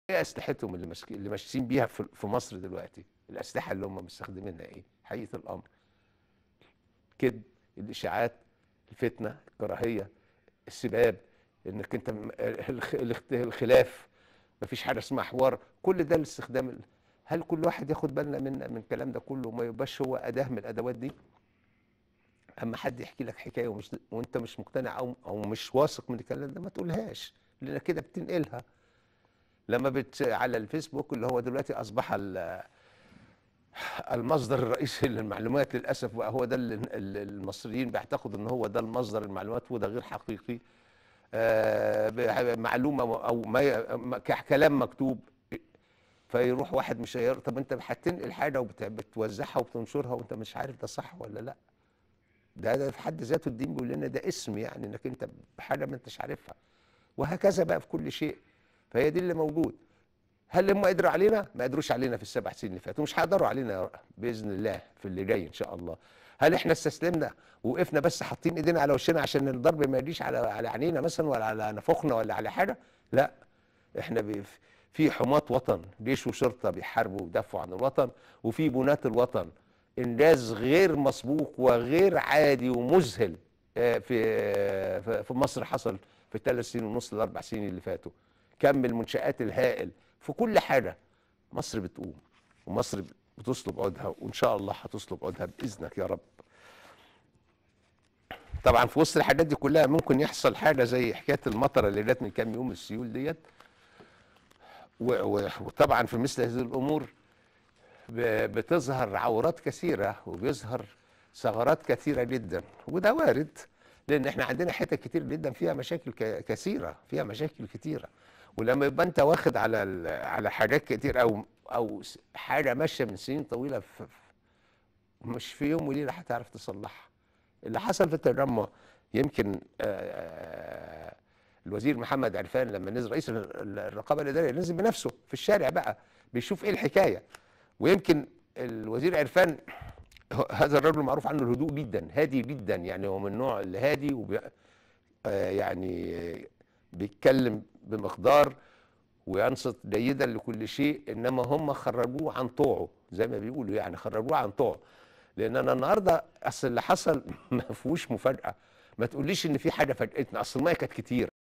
ايه اسلحتهم اللي ماسك اللي ماشيين بيها في في مصر دلوقتي الاسلحه اللي هم مستخدمينها ايه حقيقه الامر كذب الاشاعات الفتنه الكراهيه السباب انك انت م- الخ- الاخت- الخلاف مفيش حاجه اسمها حوار كل ده الاستخدام ال- هل كل واحد ياخد بالنا من من الكلام ده كله وما يبقاش هو اداه من الادوات دي اما حد يحكي لك حكايه ومش وانت مش مقتنع او او مش واثق من الكلام ده ما تقولهاش لان كده بتنقلها لما بت على الفيسبوك اللي هو دلوقتي اصبح ال- المصدر الرئيسي للمعلومات للاسف بقى هو ده اللي اللي المصريين بيعتقدوا ان هو ده المصدر المعلومات وده غير حقيقي آه، ب- معلومه او ما ي- ما- ك- كلام مكتوب فيروح واحد مش هيقرا طب انت هتنقل حاجه وبتوزعها وبتنشرها وانت مش عارف ده صح ولا لا ده, ده في حد ذاته الدين بيقول لنا ده اسم يعني انك انت بحاجه ما انتش عارفها وهكذا بقى في كل شيء فهي دي اللي موجود هل هم قدروا علينا؟ ما قدروش علينا في السبع سنين اللي فاتوا مش هيقدروا علينا باذن الله في اللي جاي ان شاء الله. هل احنا استسلمنا وقفنا بس حاطين ايدينا على وشنا عشان الضرب ما يجيش على على عينينا مثلا ولا على نفوخنا ولا على حاجه؟ لا احنا بي- في حماة وطن جيش وشرطه بيحاربوا ويدافعوا عن الوطن وفي بناة الوطن انجاز غير مسبوق وغير عادي ومذهل آه، في آه، في- في مصر حصل في الثلاث سنين ونص الاربع سنين اللي فاتوا كم المنشآت الهائل في كل حاجه مصر بتقوم ومصر بتسلب عودها وان شاء الله هتسلب عودها باذنك يا رب طبعا في وسط الحاجات دي كلها ممكن يحصل حاجه زي حكايه المطره اللي جت من كام يوم السيول ديت و- و- وطبعا في مثل هذه الامور ب- بتظهر عورات كثيره وبيظهر ثغرات كثيره جدا وده وارد لان احنا عندنا حتت كتير جدا فيها مشاكل ك- كثيره فيها مشاكل كثيره ولما يبقى انت واخد على ال- على حاجات كتير او او س- حاجه ماشيه من سنين طويله في في- مش في يوم وليله هتعرف تصلحها اللي حصل في التجمع يمكن آه، الوزير محمد عرفان لما نزل رئيس ال- الرقابه الاداريه نزل بنفسه في الشارع بقى بيشوف ايه الحكايه ويمكن الوزير عرفان هو- هذا الرجل معروف عنه الهدوء جدا هادي جدا يعني هو من النوع الهادي وبي آه، يعني آه، بيتكلم بمقدار وينصت جيدا لكل شيء انما هم خرجوه عن طوعه زي ما بيقولوا يعني خرجوه عن طوعه لان انا النهارده اصل اللي حصل ما فيهوش مفاجاه ما تقوليش ان في حاجه فاجئتنا اصل الميه كانت كتير